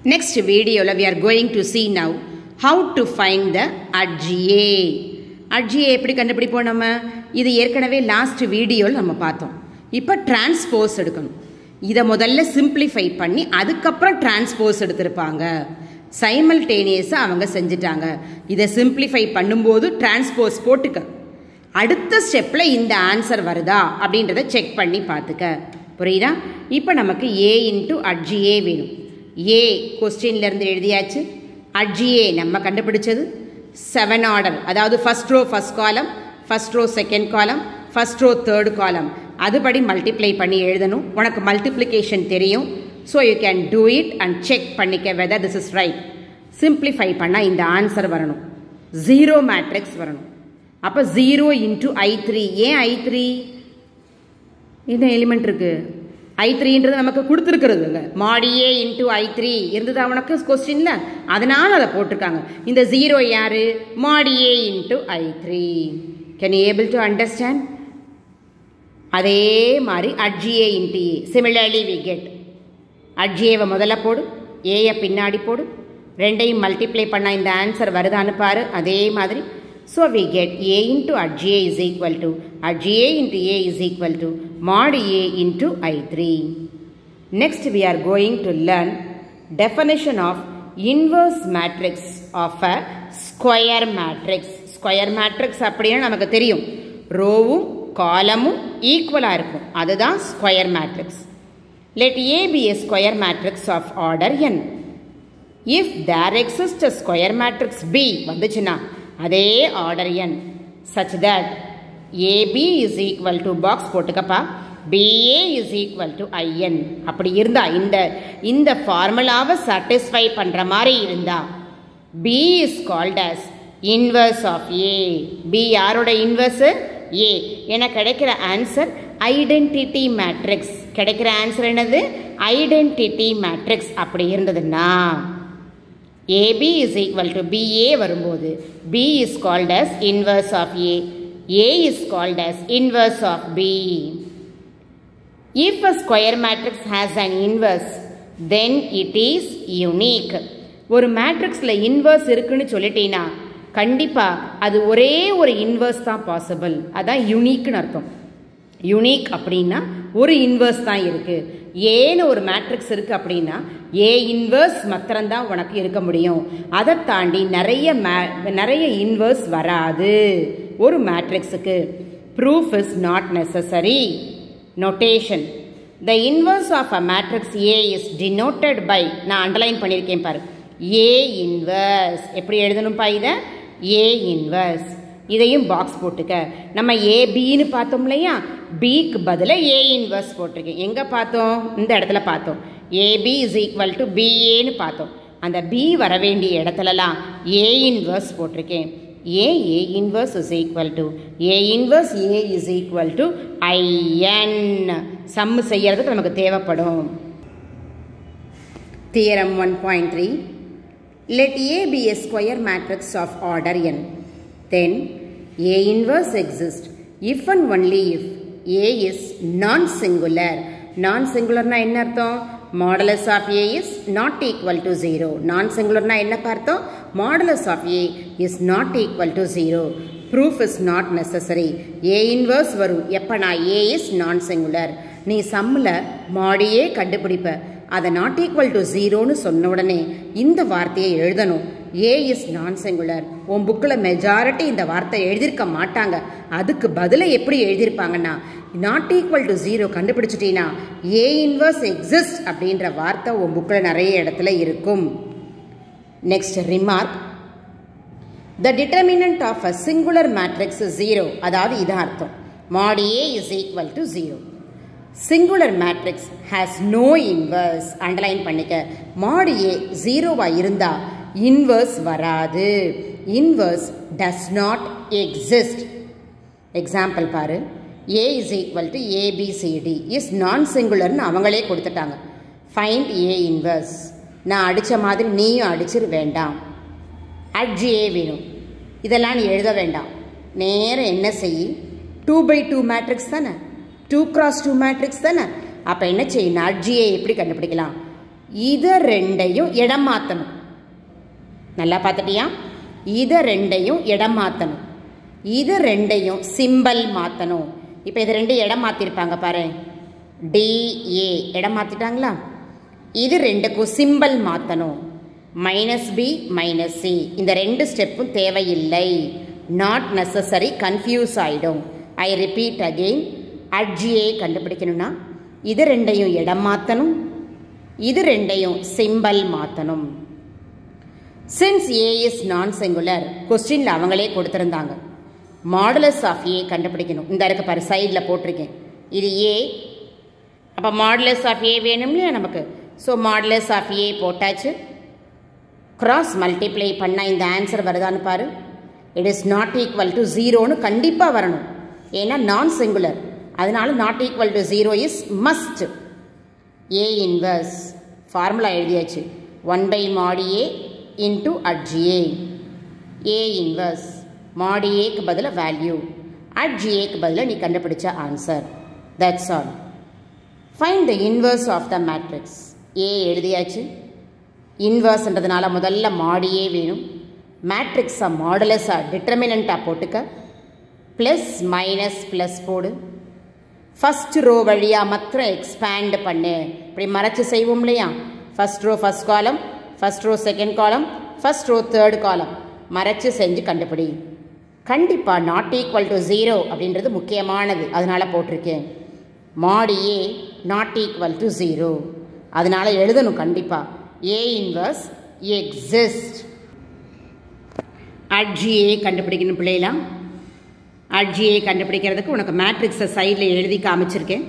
Next video we are going to see now how to find the RGA. RGA எப்படி கண்டுபிடிப்போம் நம்ம இது ஏற்கனவே லாஸ்ட் வீடியோவில் நம்ம பார்த்தோம் இப்போ டிரான்ஸ்போஸ் எடுக்கணும் இதை முதல்ல சிம்பிளிஃபை பண்ணி அதுக்கப்புறம் டிரான்ஸ்போஸ் எடுத்திருப்பாங்க சைமல்டேனியஸாக அவங்க செஞ்சுட்டாங்க இதை சிம்பிளிஃபை பண்ணும்போது டிரான்ஸ்போஸ் போட்டுக்க அடுத்த ஸ்டெப்பில் இந்த ஆன்சர் வருதா அப்படின்றத செக் பண்ணி பார்த்துக்க புரியுதா இப்போ நமக்கு ஏ இன்ட்டு அட்ஜிஏ வேணும் ஏ கொஸ்டின்லேருந்து எழுதியாச்சு அட்ஜிஏ நம்ம கண்டுபிடிச்சது செவன் ஆர்டர் அதாவது first row first column first row second column first row third column அதுபடி மல்டிப்ளை பண்ணி எழுதணும் உனக்கு மல்டிப்ளிகேஷன் தெரியும் so you can do it and check பண்ணிக்க whether this is right simplify பண்ணால் இந்த ஆன்சர் வரணும் ஜீரோ மேட்ரிக்ஸ் வரணும் அப்போ ஜீரோ இன்ட்டு ஐ த்ரீ ஏன் ஐ த்ரீ என்ன எலிமெண்ட் இருக்கு ஐ த்ரீன்றது நமக்கு கொடுத்துருக்குறதுங்க மாடியே இன்ட்டு ஐ த்ரீ இருந்தது உனக்கு கொஸ்டின்ல அதனால அதை போட்டிருக்காங்க இந்த ஜீரோ யாரு mod A into I three can able to understand அதே மாதிரி adj A into A similarly we get அட்ஜிஏவை முதல்ல போடு ஏயை பின்னாடி போடு ரெண்டையும் மல்டிப்ளை பண்ணால் இந்த ஆன்சர் வருதான்னு பாரு அதே மாதிரி So we get A into RGA is equal to RGA into A is equal to mod A into I3. Next we are going to learn definition of inverse matrix of a square matrix. Square matrix அப்படின்னா நமக்கு தெரியும் ரோவும் காலமும் ஈக்குவலாக இருக்கும் அதுதான் square matrix let A B a square matrix of order N if there exist square matrix B வந்துச்சுன்னா அதே ஆர்டர் N such that AB is equal to box போட்டுக்கப்பா BA is equal to IN அப்படி இருந்தா இந்த இந்த ஃபார்முலாவை சாட்டிஸ்ஃபை பண்ணுற மாதிரி இருந்தா B is called as inverse of A B யாரோட இன்வர்ஸு ஏ என கிடைக்கிற ஆன்சர் ஐடென்டிட்டி மேட்ரிக்ஸ் கிடைக்கிற ஆன்சர் என்னது ஐடென்டிட்டி மேட்ரிக்ஸ் அப்படி இருந்ததுன்னா AB is equal to BA வரும்போது B is called as inverse of A. A is called as inverse of B. If a square matrix has an inverse, then it is unique. ஒரு மேட்ரிக்ஸில் inverse இருக்குன்னு சொல்லிட்டீங்கன்னா கண்டிப்பாக அது ஒரே ஒரு inverse தான் பாசிபிள் அதான் யூனிக்னு அர்த்தம் யூனிக் அப்படின்னா ஒரு இன்வர்ஸ் தான் இருக்குது ஏன்னு ஒரு மேட்ரிக்ஸ் இருக்குது அப்படின்னா ஏ இன்வர்ஸ் மாத்திரம்தான் உனக்கு இருக்க முடியும் அதை தாண்டி நிறைய மே நிறைய இன்வர்ஸ் வராது ஒரு மேட்ரிக்ஸுக்கு proof is not necessary notation the inverse of a matrix A is denoted by நான் அண்டர்லைன் பண்ணியிருக்கேன் பாரு ஏ இன்வர்ஸ் எப்படி எழுதணும்ப்பா இதை ஏ இன்வர்ஸ் இதையும் பாக்ஸ் போட்டுக்க நம்ம ஏ பின்னு பார்த்தோம் இல்லையா பிக்கு பதிலாக ஏ இன்வர்ஸ் போட்டிருக்கேன் எங்கே பார்த்தோம் இந்த இடத்துல பார்த்தோம் ஏபி இஸ் ஈக்குவல் டு பிஏன்னு பார்த்தோம் அந்த பி வர வேண்டிய இடத்துலலாம் ஏ இன்வர்ஸ் போட்டிருக்கேன் A A inverse is equal to A inverse A is equal to IN sum செய்யறதுக்கு நமக்கு தேவைப்படும் theorem one point three let A B a square matrix of order N then A inverse exists if and only if A is non-singular. Non-singular na என்ன அர்த்தம் modulus of A is not equal to 0. Non-singular na என்ன பார்த்தோம் modulus of A is not equal to 0. Proof is not necessary. A inverse வரும் எப்போ நான் A is non-singular. நீ சம்மில் மாடியே கண்டுபிடிப்ப அதை நாட் ஈக்குவல் டு ஜீரோன்னு சொன்ன உடனே இந்த வார்த்தையை எழுதணும் ஏ இஸ் நான் செங்குலர் உன் புக்கில் மெஜாரிட்டி இந்த வார்த்தை எழுதியிருக்க மாட்டாங்க அதுக்கு பதிலாக எப்படி எழுதியிருப்பாங்கன்னா நாட் ஈக்குவல் டு ஜீரோ கண்டுபிடிச்சிட்டீங்கன்னா ஏ இன்வர்ஸ் எக்ஸிஸ்ட் அப்படின்ற வார்த்தை உன் புக்கில் நிறைய இடத்துல இருக்கும் next remark the determinant of a singular matrix zero அதாவது இதான் அர்த்தம் mod A is equal to zero singular matrix has no inverse underline பண்ணிக்க மாடு ஏ ஜீரோவாக இருந்தால் இன்வர்ஸ் வராது inverse does not exist example பாரு A is equal to ABCD is non singular அவங்களே கொடுத்துட்டாங்க ஃபைண்ட் ஏ இன்வர்ஸ் நான் அடித்த மாதிரி நீயும் அடிச்சிரு வேண்டாம் அட்ஜி ஏ வேணும் இதெல்லாம் நீ எழுத வேண்டாம் நேரம் என்ன செய் டூ பை டூ மேட்ரிக்ஸ் தானே டூ கிராஸ் டூ மேட்ரிக்ஸ் தானே அப்போ என்ன செய்யணும் அட்ஜியை எப்படி கண்டுபிடிக்கலாம் இதை ரெண்டையும் இடம் மாற்றணும் நல்லா பார்த்துட்டியா இதை ரெண்டையும் இடம் மாற்றணும் இது ரெண்டையும் சிம்பல் மாற்றணும் இப்போ இது ரெண்டு இடம் மாற்றிருப்பாங்க பாரு டிஏ இடம் மாற்றிட்டாங்களா இது ரெண்டுக்கும் சிம்பல் மாற்றணும் மைனஸ் பி மைனஸ் சி இந்த ரெண்டு ஸ்டெப்பும் தேவையில்லை நாட் நெசசரி கன்ஃபியூஸ் ஆகிடும் ஐ ரிப்பீட் அகெயின் அட்ஜிஏ கண்டுபிடிக்கணும்னா இது ரெண்டையும் இடம் மாற்றணும் இது ரெண்டையும் சிம்பல் மாற்றணும் since A is non singular கொஸ்டினில் அவங்களே கொடுத்துருந்தாங்க மாடுலஸ் ஆஃப் ஏ கண்டுபிடிக்கணும் இந்த இருக்க பாரு சைடில் போட்டிருக்கேன் இது ஏ அப்போ மாடுலஸ் ஆஃப் ஏ வேணும் இல்லையா நமக்கு ஸோ மாடுலஸ் ஆஃப் ஏ போட்டாச்சு கிராஸ் மல்டிப்ளை பண்ணால் இந்த ஆன்சர் வருதான்னு பாரு it is not equal to ஜீரோன்னு கண்டிப்பாக வரணும் ஏன்னா நான் சிங்குலர் அதனால not equal to zero is must A inverse formula எழுதியாச்சு one by mod A into அட்ஜிஏ A inverse மாடி ஏக்கு பதிலாக வேல்யூ அட்ஜிஏக்கு பதிலாக நீ கண்டுபிடிச்ச answer that's all fine the inverse of the matrix A எழுதியாச்சு இன்வர்ஸ்ன்றதுனால முதல்ல மாடியே வேணும் மேட்ரிக்ஸை மாடலஸாக டிட்டர்மினண்ட்டாக போட்டுக்க ப்ளஸ் மைனஸ் ப்ளஸ் போடு ஃபஸ்ட் ரோ வழியாக மாத்திரம் எக்ஸ்பேண்ட் பண்ணு இப்படி மறைச்சு செய்வோம் இல்லையா first row first column first row second column first row third column மறைச்சு செஞ்சு கண்டுபிடி கண்டிப்பாக நாட் ஈக்குவல் டு ஜீரோ அப்படின்றது முக்கியமானது அதனால் போட்டிருக்கேன் mod A not equal to zero அதனால் எழுதணும் கண்டிப்பாக ஏ இன்வர்ஸ் எக்ஸிஸ்ட் அட்ஜிஏ கண்டுபிடிக்கணும் பிள்ளைலாம் அட்ஜிஏ கண்டுபிடிக்கிறதுக்கு உனக்கு மேட்ரிக்ஸை சைடில் எழுதி காமிச்சிருக்கேன்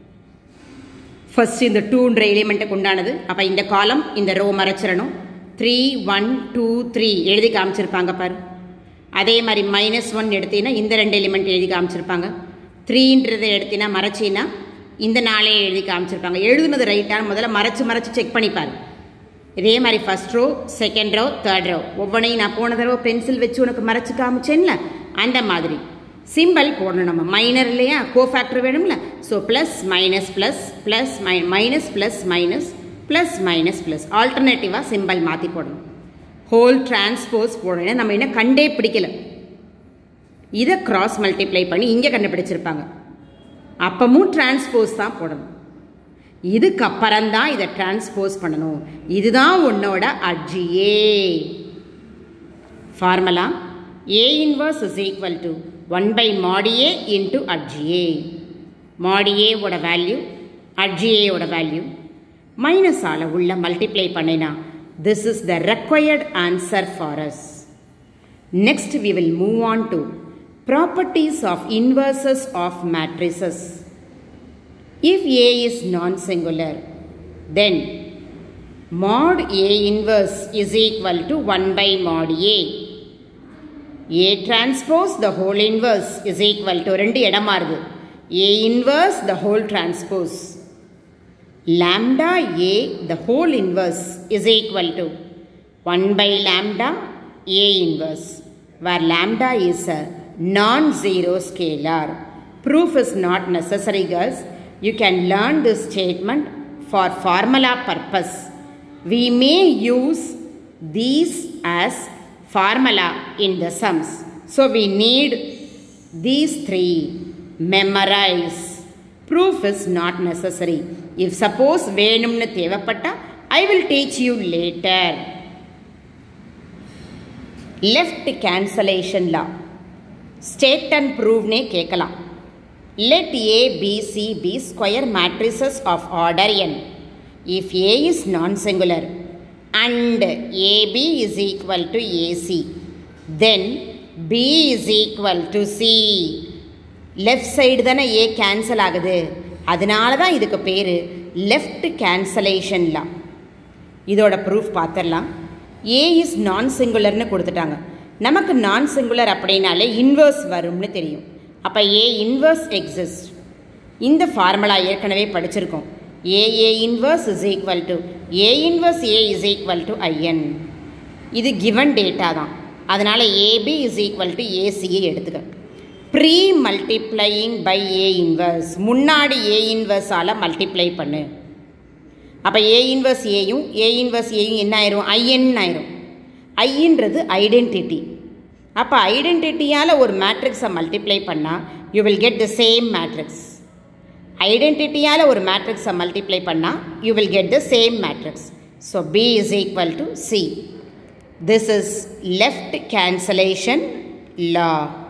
ஃபர்ஸ்ட் இந்த டூன்ற எலிமெண்ட்டுக்கு உண்டானது அப்போ இந்த காலம் இந்த ரோ மறைச்சிடணும் த்ரீ ஒன் டூ த்ரீ எழுதி காமிச்சிருப்பாங்க பாரு அதே மாதிரி மைனஸ் ஒன் எடுத்தீங்கன்னா இந்த ரெண்டு எலிமெண்ட் எழுதி காமிச்சிருப்பாங்க த்ரீன்றதை எடுத்தீங்கன்னா மறைச்சின்னா இந்த நாளே எழுதி காமிச்சிருப்பாங்க எழுதுனது ரைட்டான முதல்ல மறைச்சு மறைச்சு செக் பண்ணிப்பாரு இதே மாதிரி first row second row third row ஒவ்வொன்றையும் நான் போன தடவை பென்சில் வச்சு உனக்கு மறைச்சு காமிச்சேன்ல அந்த மாதிரி சிம்பிள் போடணும் நம்ம மைனர் இல்லையா கோஃபேக்டர் வேணும்ல so plus minus plus plus மை minus plus minus plus minus plus ஆல்டர்னேட்டிவாக சிம்பிள் மாற்றி போடணும் ஹோல் டிரான்ஸ்போஸ் போடணும் நம்ம என்ன கண்டே பிடிக்கல இதை கிராஸ் மல்டிப்ளை பண்ணி இங்கே கண்டுபிடிச்சிருப்பாங்க அப்பமும் டிரான்ஸ்போஸ் தான் போடணும் இதுக்கப்புறம் தான் இதை டிரான்ஸ்போஸ் பண்ணணும் இதுதான் உன்னோட adj A formula A inverse is equal to one by mod A into adj A மாடிஏவோட வேல்யூ அட்ஜிஏயோட வேல்யூ மைனஸால் உள்ள மல்டிப்ளை பண்ணினா this is the required answer for as next we will move on to properties of inverses of matrices If A is non-singular, then mod A inverse is equal to 1 by mod A. A transpose the whole inverse is equal to ரெண்டு இடமா இருக்கு A inverse the whole transpose. Lambda A the whole inverse is equal to 1 by lambda A inverse where lambda is a non-zero scalar. Proof is not necessary girls. You can learn this statement for formula purpose. We may use these as formula in the sums. So we need these three. Memorize. Proof is not necessary. If suppose வேணும்னு தேவைப்பட்டா I will teach you later. Left cancellation law. State and prove ne கேட்கலாம் let A, B, C be square matrices of order n. If A is non-singular and AB is equal to AC, then B is equal to C. Left side தானே A cancel ஆகுது அதனால தான் இதுக்கு பேர் left கேன்சலேஷன்லாம் இதோட proof பார்த்துடலாம் ஏ is non சிங்குலர்னு கொடுத்துட்டாங்க நமக்கு நான் சிங்குலர் அப்படின்னாலே இன்வர்ஸ் வரும்னு தெரியும் அப்போ ஏ இன்வர்ஸ் எக்ஸிஸ்ட் இந்த ஃபார்முலா ஏற்கனவே படிச்சிருக்கோம் A A inverse is equal to A inverse A is equal to IN இது கிவன் டேட்டா தான் அதனால் ஏபி இஸ் ஈக்குவல் டு ஏசியை எடுத்துக்க pre multiplying by A inverse முன்னாடி ஏ இன்வர்ஸால் மல்டிப்ளை பண்ணு அப்போ ஏ இன்வர்ஸ் ஏயும் ஏ இன்வர்ஸ் ஏயும் என்ன ஆயிரும் ஐஎன் ஆயிரும் ஐன்றது ஐடென்டிட்டி அப்போ ஐடென்டிட்டியால் ஒரு மேட்ரிக்ஸை மல்டிப்ளை பண்ணால் you will get the same matrix ஐடென்டிட்டியால் ஒரு மேட்ரிக்ஸை மல்டிப்ளை பண்ணால் you will get the same matrix so B is equal to C this is left cancellation law